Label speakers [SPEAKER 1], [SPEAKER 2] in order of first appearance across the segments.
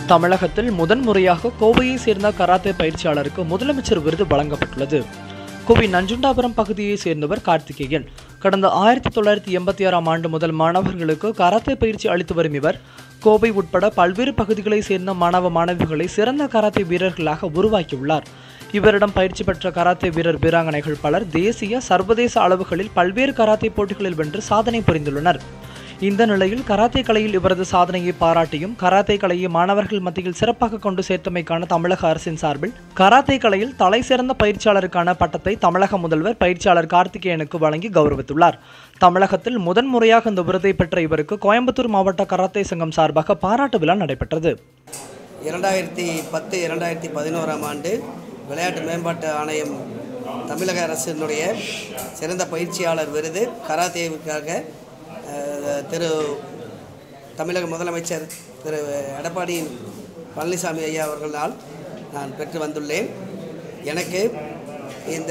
[SPEAKER 1] தமிழகத்தில் முதன்முறையாக கோவையை சேர்ந்த கராத்தே பயிற்சியாளருக்கு முதலமைச்சர் விருது வழங்கப்பட்டுள்ளது கோவை நஞ்சுண்டாபுரம் பகுதியைச் சேர்ந்தவர் கார்த்திகேயன் கடந்த ஆயிரத்தி தொள்ளாயிரத்தி எண்பத்தி ஆறாம் ஆண்டு முதல் மாணவர்களுக்கு கராத்தே பயிற்சி அளித்து வரும் இவர் கோவை உட்பட பல்வேறு பகுதிகளைச் சேர்ந்த மாணவ மாணவிகளை சிறந்த கராத்தே வீரர்களாக உருவாக்கியுள்ளார் இவரிடம் பயிற்சி பெற்ற கராத்தே வீரர் வீராங்கனைகள் பலர் தேசிய சர்வதேச அளவுகளில் பல்வேறு கராத்தே போட்டிகளில் வென்று சாதனை புரிந்துள்ளனர் இந்த நிலையில் கராத்தே கலையில் இவரது சாதனையை பாராட்டியும் கராத்தே கலையை மாணவர்கள் மத்தியில் சிறப்பாக கொண்டு சேர்த்தமைக்கான தமிழக அரசின் சார்பில் கராத்தே கலையில் தலை சிறந்த பயிற்சியாளருக்கான பட்டத்தை தமிழக முதல்வர் பயிற்சியாளர் கார்த்திகேயனுக்கு வழங்கி கௌரவித்துள்ளார் தமிழகத்தில் முதன்முறையாக இந்த விருதை பெற்ற இவருக்கு கோயம்புத்தூர் மாவட்ட கராத்தே சங்கம் சார்பாக பாராட்டு விழா நடைபெற்றது
[SPEAKER 2] இரண்டாயிரத்தி பத்து இரண்டாயிரத்தி பதினோராம் ஆண்டு விளையாட்டு மேம்பாட்டு ஆணையம் தமிழக அரசினுடைய சிறந்த பயிற்சியாளர் விருது கராத்தேவுக்காக அஹ், திரு தமிழக முதலமைச்சர் திரு எடப்பாடி பழனிசாமி ஐயா அவர்களால் நான் பெற்று வந்துள்ளேன் எனக்கு இந்த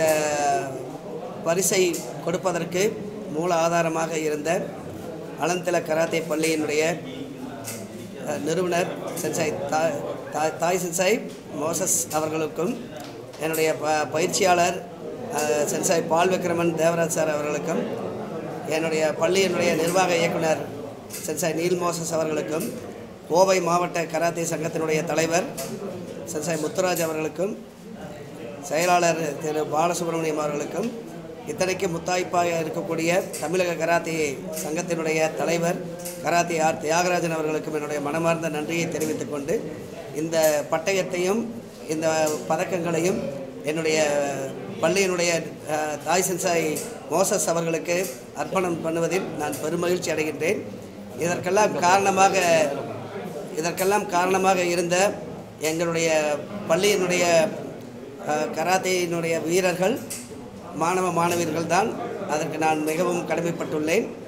[SPEAKER 2] பரிசை கொடுப்பதற்கு மூல ஆதாரமாக இருந்த அலந்தில கராத்தே பள்ளியினுடைய அஹ், நிறுவனர் சென்சாய் தா- தா- தாய் சென்சாய் மோசஸ் அவர்களுக்கும் என்னுடைய ப பயிற்சியாளர் அஹ், sensei Paul Vikraman Devaraj sir அவர்களுக்கும் என்னுடைய பள்ளியினுடைய நிர்வாக இயக்குனர் சென்சாய் நீல் மோசஸ் அவர்களுக்கும் கோவை மாவட்ட கராத்தே சங்கத்தினுடைய தலைவர் சென்சாய் முத்துராஜ் அவர்களுக்கும் செயலாளர் திரு பாலசுப்ரமணியம் அவர்களுக்கும் இத்தனைக்கு முத்தாய்ப்பாக இருக்கக்கூடிய தமிழக கராத்தே சங்கத்தினுடைய தலைவர் கராத்தே ஆர் தியாகராஜன் அவர்களுக்கும் என்னுடைய மனமார்ந்த நன்றியை தெரிவித்துக் கொண்டு இந்த பட்டயத்தையும் இந்த பதக்கங்களையும் என்னுடைய பள்ளியினுடைய அஹ், தாய் சென்சாய் மோசஸ் அவர்களுக்கு அர்ப்பணம் பண்ணுவதில் நான் பெருமகிழ்ச்சி அடைகின்றேன் இதற்கெல்லாம் காரணமாக இதற்கெல்லாம் காரணமாக இருந்த எங்களுடைய பள்ளியினுடைய அஹ், கராத்தேயினுடைய வீரர்கள் மாணவ மாணவியர்கள் தான் அதற்கு நான் மிகவும் கடமைப்பட்டுள்ளேன்